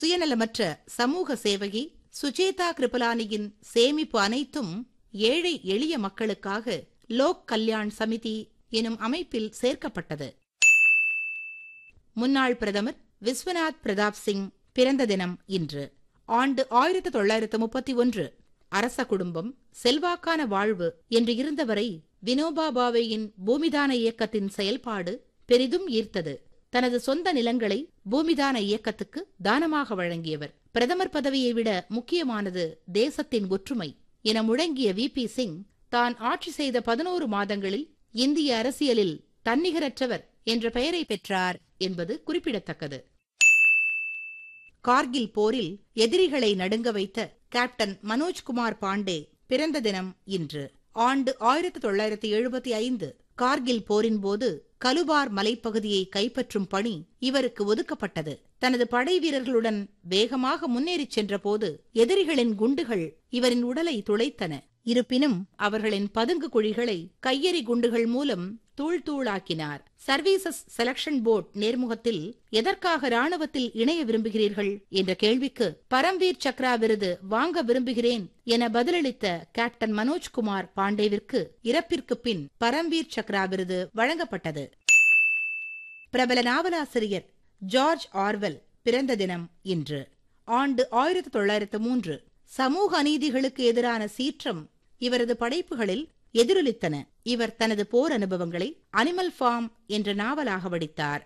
சுயநலமற்ற சமூக சேவகி சுஜேதா கிருபலானியின் சேமிப்பு அனைத்தும் ஏழை எளிய மக்களுக்காக லோக் கல்யாண் சமிதி எனும் அமைப்பில் சேர்க்கப்பட்டது முன்னாள் பிரதமர் விஸ்வநாத் பிரதாப் சிங் பிறந்த தினம் இன்று ஆண்டு ஆயிரத்து தொள்ளாயிரத்து முப்பத்தி ஒன்று அரச குடும்பம் செல்வாக்கான வாழ்வு என்று இருந்தவரை வினோபா பாவேயின் பூமிதான இயக்கத்தின் செயல்பாடு பெரிதும் ஈர்த்தது தனது சொந்த நிலங்களை பூமிதான இயக்கத்துக்கு தானமாக வழங்கியவர் பிரதமர் பதவியை விட முக்கியமானது தேசத்தின் ஒற்றுமை என முழங்கிய வி பி சிங் தான் ஆட்சி செய்த பதினோரு மாதங்களில் இந்திய அரசியலில் தன்னிகரற்றவர் என்ற பெயரை பெற்றார் என்பது குறிப்பிடத்தக்கது கார்கில் போரில் எதிரிகளை நடுங்க வைத்த கேப்டன் மனோஜ்குமார் பாண்டே பிறந்த தினம் இன்று ஆண்டு ஆயிரத்து தொள்ளாயிரத்து எழுபத்தி ஐந்து கார்கில் போரின் போது கலுபார் மலைப்பகுதியை கைப்பற்றும் பணி இவருக்கு ஒதுக்கப்பட்டது தனது படை வீரர்களுடன் வேகமாக முன்னேறிச் சென்றபோது எதிரிகளின் குண்டுகள் இவரின் உடலை துளைத்தன இருப்பினும் அவர்களின் பதுங்கு குழிகளை கையெறி குண்டுகள் மூலம் தூள் தூளாக்கினார் சர்வீசஸ் செலக்ஷன் போர்ட் நேர்முகத்தில் எதற்காக ராணுவத்தில் இணைய விரும்புகிறீர்கள் என்ற கேள்விக்கு பரம்வீர் சக்ரா விருது வாங்க விரும்புகிறேன் என பதிலளித்த கேப்டன் மனோஜ்குமார் பாண்டேவிற்கு இறப்பிற்கு பின் பரம்வீர் சக்ரா விருது வழங்கப்பட்டது பிரபல நாவலாசிரியர் ஜார்ஜ் ஆர்வெல் பிறந்த தினம் இன்று ஆண்டு ஆயிரத்து தொள்ளாயிரத்து மூன்று சமூக அநீதிகளுக்கு எதிரான சீற்றம் இவரது படைப்புகளில் எதிரொலித்தன இவர் தனது போர் அனுபவங்களை அனிமல் ஃபார்ம் என்ற நாவலாக வடித்தார்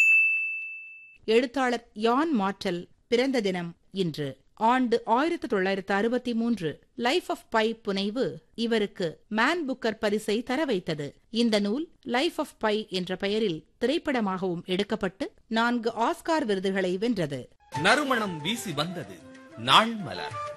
எழுத்தாளர் யான் மார்டல் பிறந்த தினம் இன்று ஆண்டு ஆயிரத்து தொள்ளாயிரத்து அறுபத்தி மூன்று லைஃப் ஆஃப் பை புனைவு இவருக்கு மேன் புக்கர் பரிசை தர வைத்தது இந்த நூல் லைஃப் ஆஃப் பை என்ற பெயரில் திரைப்படமாகவும் எடுக்கப்பட்டு நான்கு ஆஸ்கார் விருதுகளை வென்றது நறுமணம் வீசி வந்தது நாள் மலர்